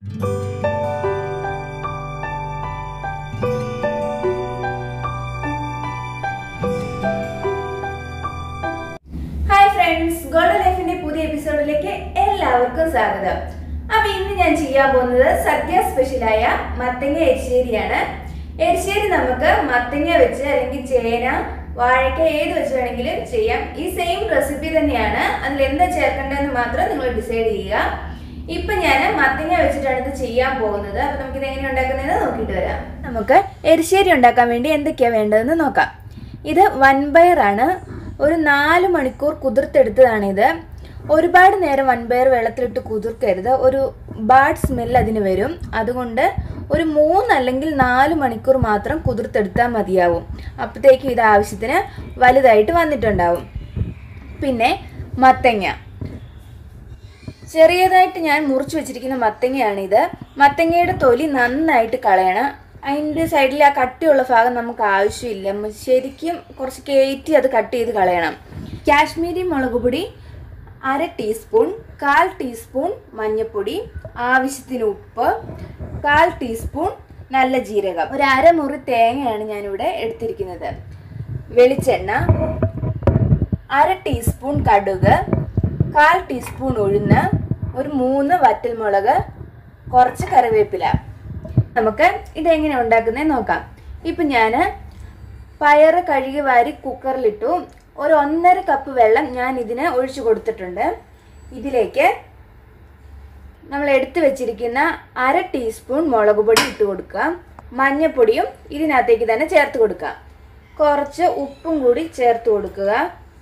hi friends golden ലൈഫിന്റെ പുതിയ എപ്പിസോഡിലേക്ക് എല്ലാവർക്കും സ്വാഗതം അപ്പൊ ഇന്ന് ഞാൻ ചെയ്യാൻ പോകുന്നത് സദ്യ സ്പെഷ്യലായ മത്തങ്ങ എരിശ്ശേരിയാണ് എരിശ്ശേരി നമുക്ക് മത്തങ്ങ വെച്ച് അല്ലെങ്കിൽ ചേന വാഴയ്ക്ക ഏത് വെച്ച് വേണമെങ്കിലും ചെയ്യാം ഈ സെയിം റെസിപ്പി തന്നെയാണ് അതിൽ എന്താ ചേർക്കേണ്ടതെന്ന് മാത്രം നിങ്ങൾ ഡിസൈഡ് ചെയ്യുക ഇപ്പൊ ഞാൻ മത്തങ്ങ വെച്ചിട്ടാണ് ഇത് ചെയ്യാൻ പോകുന്നത് അപ്പൊ നമുക്ക് ഇത് എങ്ങനെ ഉണ്ടാക്കുന്നതെന്ന് നോക്കിയിട്ട് വരാം നമുക്ക് എരിശ്ശേരി ഉണ്ടാക്കാൻ വേണ്ടി എന്തൊക്കെയാ വേണ്ടതെന്ന് നോക്കാം ഇത് വൻപയർ ആണ് ഒരു നാല് മണിക്കൂർ കുതിർത്തെടുത്തതാണിത് ഒരുപാട് നേരം വൻപയർ വെള്ളത്തിലിട്ട് കുതിർക്കരുത് ഒരു ബാഡ് സ്മെൽ അതിന് വരും അതുകൊണ്ട് ഒരു മൂന്ന് അല്ലെങ്കിൽ നാല് മണിക്കൂർ മാത്രം കുതിർത്തെടുത്താൽ മതിയാവും അപ്പോഴത്തേക്കും ഇത് ആവശ്യത്തിന് വലുതായിട്ട് വന്നിട്ടുണ്ടാവും പിന്നെ മത്തങ്ങ ചെറിയതായിട്ട് ഞാൻ മുറിച്ച് വെച്ചിരിക്കുന്ന മത്തങ്ങയാണിത് മത്തങ്ങയുടെ തൊലി നന്നായിട്ട് കളയണം അതിൻ്റെ സൈഡിൽ ആ കട്ടിയുള്ള ഭാഗം നമുക്ക് ആവശ്യമില്ല മ- ശരിക്കും കുറച്ച് കയറ്റി അത് കട്ട് ചെയ്ത് കളയണം കാശ്മീരി മുളക് പൊടി അര ടീസ്പൂൺ കാൽ ടീസ്പൂൺ മഞ്ഞൾപ്പൊടി ആവശ്യത്തിന് ഉപ്പ് കാൽ ടീസ്പൂൺ നല്ല ജീരകം ഒരു അരമുറി തേങ്ങയാണ് ഞാനിവിടെ എടുത്തിരിക്കുന്നത് വെളിച്ചെണ്ണ അര ടീസ്പൂൺ കടുക് കാൽ ടീസ്പൂൺ ഉഴുന്ന് ഒരു മൂന്ന് വറ്റൽമുളക് കുറച്ച് കറിവേപ്പില നമുക്ക് ഇതെങ്ങനെ ഉണ്ടാക്കുന്നത് നോക്കാം ഇപ്പം ഞാൻ പയറ് കഴുകി വാരി കുക്കറിലിട്ടു ഒരു ഒന്നര കപ്പ് വെള്ളം ഞാൻ ഇതിന് ഒഴിച്ചു കൊടുത്തിട്ടുണ്ട് ഇതിലേക്ക് നമ്മൾ എടുത്തു വെച്ചിരിക്കുന്ന അര ടീസ്പൂൺ മുളക് പൊടി ഇട്ട് കൊടുക്കുക മഞ്ഞപ്പൊടിയും ഇതിനകത്തേക്ക് തന്നെ ചേർത്ത് കൊടുക്കുക കുറച്ച് ഉപ്പും കൂടി ചേർത്ത് കൊടുക്കുക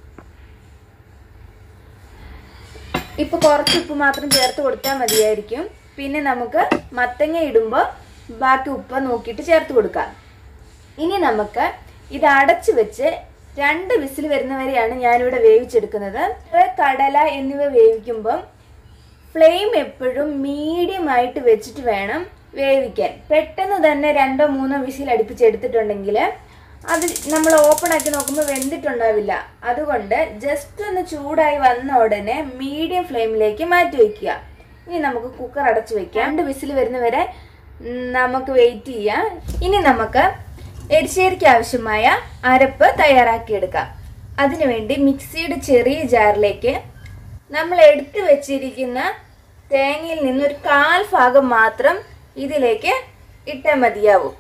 ഇപ്പൊ കുറച്ച് ഉപ്പ് മാത്രം ചേർത്ത് കൊടുത്താൽ മതിയായിരിക്കും പിന്നെ നമുക്ക് മത്തങ്ങ ഇടുമ്പോൾ ബാക്കി ഉപ്പ് നോക്കിയിട്ട് ചേർത്ത് കൊടുക്കാം ഇനി നമുക്ക് ഇത് അടച്ചു വെച്ച് രണ്ട് വിസിൽ വരുന്നവരെയാണ് ഞാനിവിടെ വേവിച്ചെടുക്കുന്നത് കടല എന്നിവ വേവിക്കുമ്പം ഫ്ലെയിം എപ്പോഴും മീഡിയം ആയിട്ട് വെച്ചിട്ട് വേണം വേവിക്കാൻ പെട്ടെന്ന് തന്നെ രണ്ടോ മൂന്നോ വിസിൽ അടുപ്പിച്ചെടുത്തിട്ടുണ്ടെങ്കിൽ അത് നമ്മൾ ഓപ്പൺ ആക്കി നോക്കുമ്പോൾ വെന്തിട്ടുണ്ടാവില്ല അതുകൊണ്ട് ജസ്റ്റ് ഒന്ന് ചൂടായി വന്ന ഉടനെ മീഡിയം ഫ്ലെയിമിലേക്ക് മാറ്റി വെക്കുക ഇനി നമുക്ക് കുക്കർ അടച്ചു വെക്കാം രണ്ട് വിസിൽ വരുന്നവരെ ഉം, നമുക്ക് വെയിറ്റ് ചെയ്യാം ഇനി നമുക്ക് എരിശ്ശേരിക്ക് ആവശ്യമായ അരപ്പ് തയ്യാറാക്കിയെടുക്കാം അതിനുവേണ്ടി മിക്സിയുടെ ചെറിയ ജാറിലേക്ക് നമ്മൾ എടുത്തു വെച്ചിരിക്കുന്ന തേങ്ങയിൽ നിന്ന് ഒരു കാൽ ഭാഗം മാത്രം ഇതിലേക്ക് ഇട്ടാൽ മതിയാവും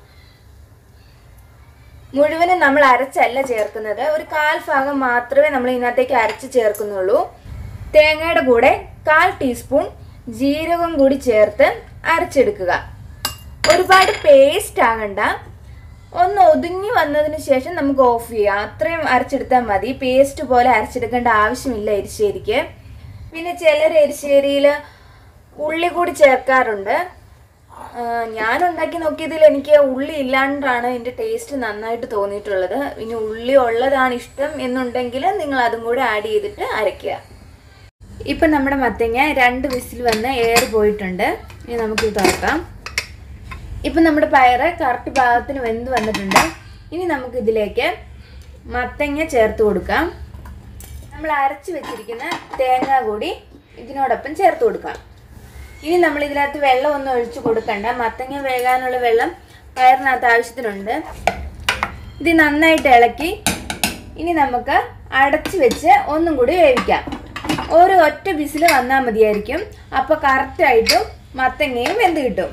മുഴുവനും നമ്മൾ അരച്ചല്ല ചേർക്കുന്നത് ഒരു കാൽ ഭാഗം മാത്രമേ നമ്മൾ ഇതിനകത്തേക്ക് അരച്ച് ചേർക്കുന്നുള്ളൂ തേങ്ങയുടെ കൂടെ കാൽ ടീസ്പൂൺ ജീരകം കൂടി ചേർത്ത് അരച്ചെടുക്കുക ഒരുപാട് പേസ്റ്റ് ആകണ്ട ഒന്ന് ഒതുങ്ങി വന്നതിന് ശേഷം നമുക്ക് ഓഫ് ചെയ്യാം അത്രയും അരച്ചെടുത്താൽ മതി പേസ്റ്റ് പോലെ അരച്ചെടുക്കേണ്ട ആവശ്യമില്ല എരിശ്ശേരിക്ക് പിന്നെ ചിലർ എരിശ്ശേരിയിൽ ഉള്ളി കൂടി ചേർക്കാറുണ്ട് ആ, ഞാൻ ഉണ്ടാക്കി നോക്കിയതിൽ എനിക്ക് ഉള്ളി ഇല്ലാണ്ടാണ് ഇതിൻ്റെ ടേസ്റ്റ് നന്നായിട്ട് തോന്നിയിട്ടുള്ളത് ഇനി ഉള്ളി ഉള്ളതാണ് ഇഷ്ടം എന്നുണ്ടെങ്കിൽ നിങ്ങൾ അതും കൂടെ ആഡ് ചെയ്തിട്ട് അരയ്ക്കുക ഇപ്പം നമ്മുടെ മത്തങ്ങ രണ്ട് വിസിൽ വന്ന് എയർ പോയിട്ടുണ്ട് ഇനി നമുക്കിത് തുറക്കാം ഇപ്പം നമ്മുടെ പയറ് കറക്റ്റ് പാകത്തിന് വെന്ത് വന്നിട്ടുണ്ട് ഇനി നമുക്ക് ഇതിലേക്ക് മത്തങ്ങ ചേർത്ത് കൊടുക്കാം നമ്മൾ അരച്ച് വെച്ചിരിക്കുന്ന തേങ്ങ കൂടി ഇതിനോടൊപ്പം ചേർത്ത് കൊടുക്കാം ഇനി നമ്മൾ ഇതിനകത്ത് വെള്ളം ഒന്നും ഒഴിച്ചു കൊടുക്കണ്ട മത്തങ്ങ വേകാനുള്ള വെള്ളം പയറിനകത്ത് ആവശ്യത്തിനുണ്ട് ഇത് നന്നായിട്ട് ഇളക്കി ഇനി നമുക്ക് അടച്ച് വെച്ച് ഒന്നും കൂടി വേവിക്കാം ഒരു ഒറ്റ വിസിൽ വന്നാൽ മതിയായിരിക്കും അപ്പോൾ കറക്റ്റായിട്ടും മത്തങ്ങയും വെന്ത് കിട്ടും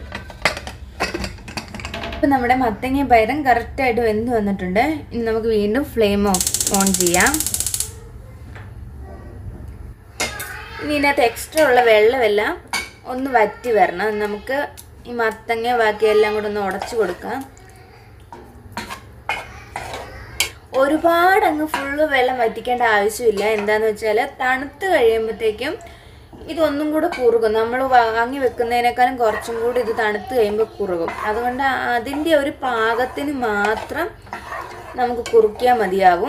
ഇപ്പം നമ്മുടെ മത്തങ്ങ പയറും കറക്റ്റായിട്ട് വെന്ത് വന്നിട്ടുണ്ട് ഇനി നമുക്ക് വീണ്ടും ഫ്ലെയിം ഓൺ ചെയ്യാം ഇനി ഇതിനകത്ത് എക്സ്ട്രാ ഉള്ള വെള്ളമെല്ലാം ഒന്ന് വറ്റി വരണം നമുക്ക് ഈ മത്തങ്ങ ബാക്കിയെല്ലാം കൂടെ ഒന്ന് ഉടച്ചു കൊടുക്കാം ഒരുപാട് അങ്ങ് ഫുള്ള് വെള്ളം വറ്റിക്കേണ്ട ആവശ്യമില്ല എന്താന്ന് വെച്ചാൽ തണുത്ത് കഴിയുമ്പോഴത്തേക്കും ഇതൊന്നും കൂടെ കുറുകും നമ്മൾ വാങ്ങി വെക്കുന്നതിനേക്കാളും കുറച്ചും കൂടി ഇത് തണുത്ത് കഴിയുമ്പോൾ കുറുകും അതുകൊണ്ട് അതിൻ്റെ ഒരു പാകത്തിന് മാത്രം നമുക്ക് കുറുക്കിയാൽ മതിയാവും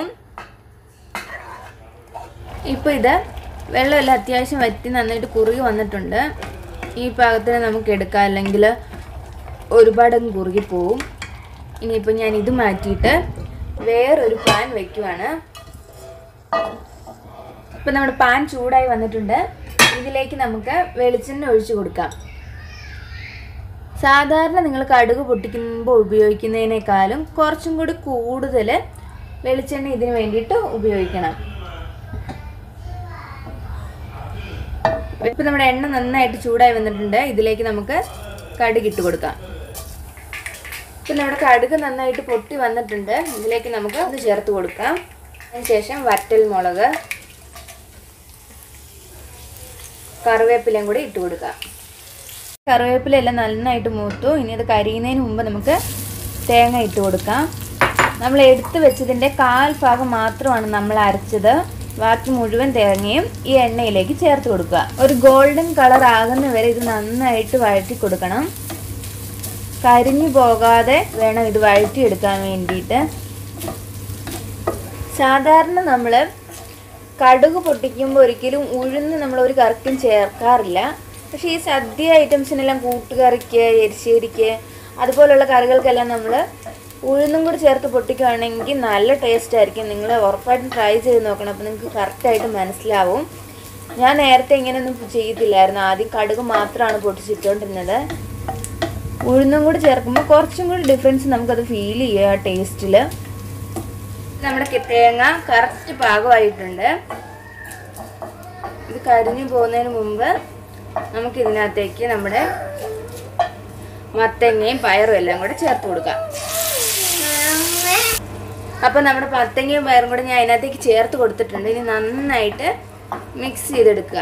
ഇപ്പോൾ ഇത് വെള്ളമെല്ലാം അത്യാവശ്യം വറ്റി നന്നായിട്ട് കുറുകി വന്നിട്ടുണ്ട് ഈ പാകത്തിന് നമുക്ക് എടുക്കാം അല്ലെങ്കിൽ ഒരുപാടങ്ങ് കുറുകി പോവും ഇനിയിപ്പോൾ ഞാൻ ഇത് മാറ്റിയിട്ട് വേറൊരു പാൻ വെക്കുവാണ് ഇപ്പം നമ്മുടെ പാൻ ചൂടായി വന്നിട്ടുണ്ട് ഇതിലേക്ക് നമുക്ക് വെളിച്ചെണ്ണ ഒഴിച്ചു കൊടുക്കാം സാധാരണ നിങ്ങൾ കടുക് പൊട്ടിക്കുമ്പോൾ ഉപയോഗിക്കുന്നതിനേക്കാളും കുറച്ചും കൂടി കൂടുതൽ വെളിച്ചെണ്ണ ഇതിന് വേണ്ടിയിട്ട് ഉപയോഗിക്കണം ഇപ്പം നമ്മുടെ എണ്ണ നന്നായിട്ട് ചൂടായി വന്നിട്ടുണ്ട് ഇതിലേക്ക് നമുക്ക് കടുക് ഇട്ട് കൊടുക്കാം ഇപ്പം നമ്മുടെ കടുക് നന്നായിട്ട് പൊട്ടി വന്നിട്ടുണ്ട് ഇതിലേക്ക് നമുക്ക് ഇത് ചേർത്ത് കൊടുക്കാം അതിനുശേഷം വറ്റൽ മുളക് കറിവേപ്പിലയും കൂടി ഇട്ട് കൊടുക്കാം കറിവേപ്പില എല്ലാം നന്നായിട്ട് മൂത്തു ഇനി അത് കരിയുന്നതിന് മുമ്പ് നമുക്ക് തേങ്ങ ഇട്ട് കൊടുക്കാം നമ്മൾ എടുത്തു വെച്ചതിൻ്റെ കാൽ ഭാഗം മാത്രമാണ് നമ്മൾ അരച്ചത് ബാക്കി മുഴുവൻ തേങ്ങയും ഈ എണ്ണയിലേക്ക് ചേർത്ത് കൊടുക്കുക ഒരു ഗോൾഡൻ കളർ ആകുന്ന വരെ ഇത് നന്നായിട്ട് വഴറ്റി കൊടുക്കണം കരിഞ്ഞു പോകാതെ വേണം ഇത് വഴറ്റിയെടുക്കാൻ വേണ്ടിയിട്ട് സാധാരണ നമ്മൾ കടുക് പൊട്ടിക്കുമ്പോൾ ഒരിക്കലും ഉഴുന്ന് നമ്മൾ ഒരു കറിക്കും ചേർക്കാറില്ല പക്ഷേ ഈ സദ്യ ഐറ്റംസിനെല്ലാം കൂട്ടുകറിക്ക് എരിശ്ശേരിക്ക് അതുപോലുള്ള കറികൾക്കെല്ലാം നമ്മൾ ഉഴുന്നും കൂടി ചേർത്ത് പൊട്ടിക്കുകയാണെങ്കിൽ നല്ല ടേസ്റ്റ് ആയിരിക്കും നിങ്ങൾ ഉറപ്പായിട്ടും ട്രൈ ചെയ്ത് നോക്കണം അപ്പോൾ നിങ്ങൾക്ക് കറക്റ്റായിട്ട് മനസ്സിലാവും ഞാൻ നേരത്തെ ഇങ്ങനെയൊന്നും ചെയ്തില്ലായിരുന്നു ആദ്യം കടുക് മാത്രമാണ് പൊട്ടിച്ചിട്ടുകൊണ്ടിരുന്നത് ഉഴുന്നും കൂടി ചേർക്കുമ്പോൾ കുറച്ചും കൂടി ഡിഫറൻസ് നമുക്കത് ഫീൽ ചെയ്യും ആ ടേസ്റ്റിൽ നമ്മുടെ തേങ്ങ കറക്റ്റ് പാകമായിട്ടുണ്ട് ഇത് കരിഞ്ഞു പോകുന്നതിന് മുമ്പ് നമുക്ക് ഇതിനകത്തേക്ക് നമ്മുടെ മത്തങ്ങയും പയറും എല്ലാം കൂടെ ചേർത്ത് കൊടുക്കാം അപ്പം നമ്മുടെ മത്തങ്ങയും പയറും കൂടെ ഞാൻ അതിനകത്തേക്ക് ചേർത്ത് കൊടുത്തിട്ടുണ്ട് ഇനി നന്നായിട്ട് മിക്സ് ചെയ്തെടുക്കുക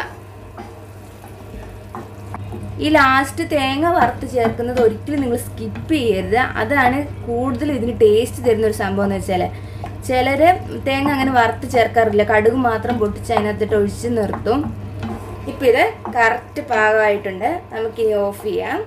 ഈ ലാസ്റ്റ് തേങ്ങ വറുത്ത് ചേർക്കുന്നത് ഒരിക്കലും നിങ്ങൾ സ്കിപ്പ് ചെയ്യരുത് അതാണ് കൂടുതൽ ഇതിന് ടേസ്റ്റ് തരുന്ന ഒരു സംഭവം എന്ന് വെച്ചാൽ ചിലർ തേങ്ങ അങ്ങനെ വറുത്ത് ചേർക്കാറില്ല കടുക് മാത്രം പൊട്ടിച്ച് അതിനകത്തിട്ട് ഒഴിച്ച് നിർത്തും ഇപ്പം ഇത് കറക്റ്റ് പാകമായിട്ടുണ്ട് നമുക്ക് ഇനി ഓഫ് ചെയ്യാം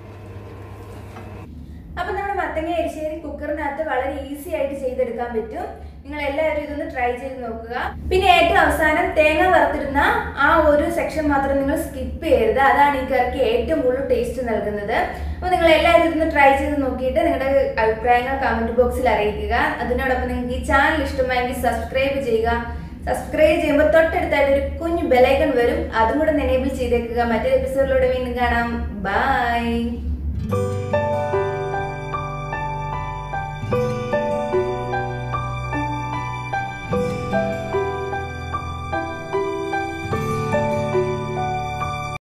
അപ്പം നമ്മുടെ മത്തങ്ങ എരിശ്ശേരി കുക്കറിനകത്ത് വളരെ ഈസി ആയിട്ട് ചെയ്തെടുക്കാൻ പറ്റും നിങ്ങൾ എല്ലാവരും ഇതൊന്ന് ട്രൈ ചെയ്ത് നോക്കുക പിന്നെ ഏറ്റവും അവസാനം തേങ്ങ വറുത്തിരുന്ന ആ ഒരു സെക്ഷൻ മാത്രം നിങ്ങൾ സ്കിപ്പ് ചെയ്യരുത് അതാണ് ഈ കറിക്ക് ഏറ്റവും കൂടുതൽ ടേസ്റ്റ് നൽകുന്നത് അപ്പോൾ നിങ്ങൾ എല്ലാവരും ഇതൊന്ന് ട്രൈ ചെയ്ത് നോക്കിയിട്ട് നിങ്ങളുടെ അഭിപ്രായങ്ങൾ കമന്റ് ബോക്സിൽ അറിയിക്കുക അതിനോടൊപ്പം നിങ്ങൾക്ക് ഈ ചാനൽ ഇഷ്ടമായെങ്കിൽ സബ്സ്ക്രൈബ് ചെയ്യുക സബ്സ്ക്രൈബ് ചെയ്യുമ്പോൾ തൊട്ടടുത്തായിട്ട് ഒരു കുഞ്ഞു ബെലൈക്കൺ വരും അതും കൂടെ എനേബിൾ ചെയ്തേക്കുക മറ്റൊരു എപ്പിസോഡിലൂടെ വീണ്ടും കാണാം ബൈ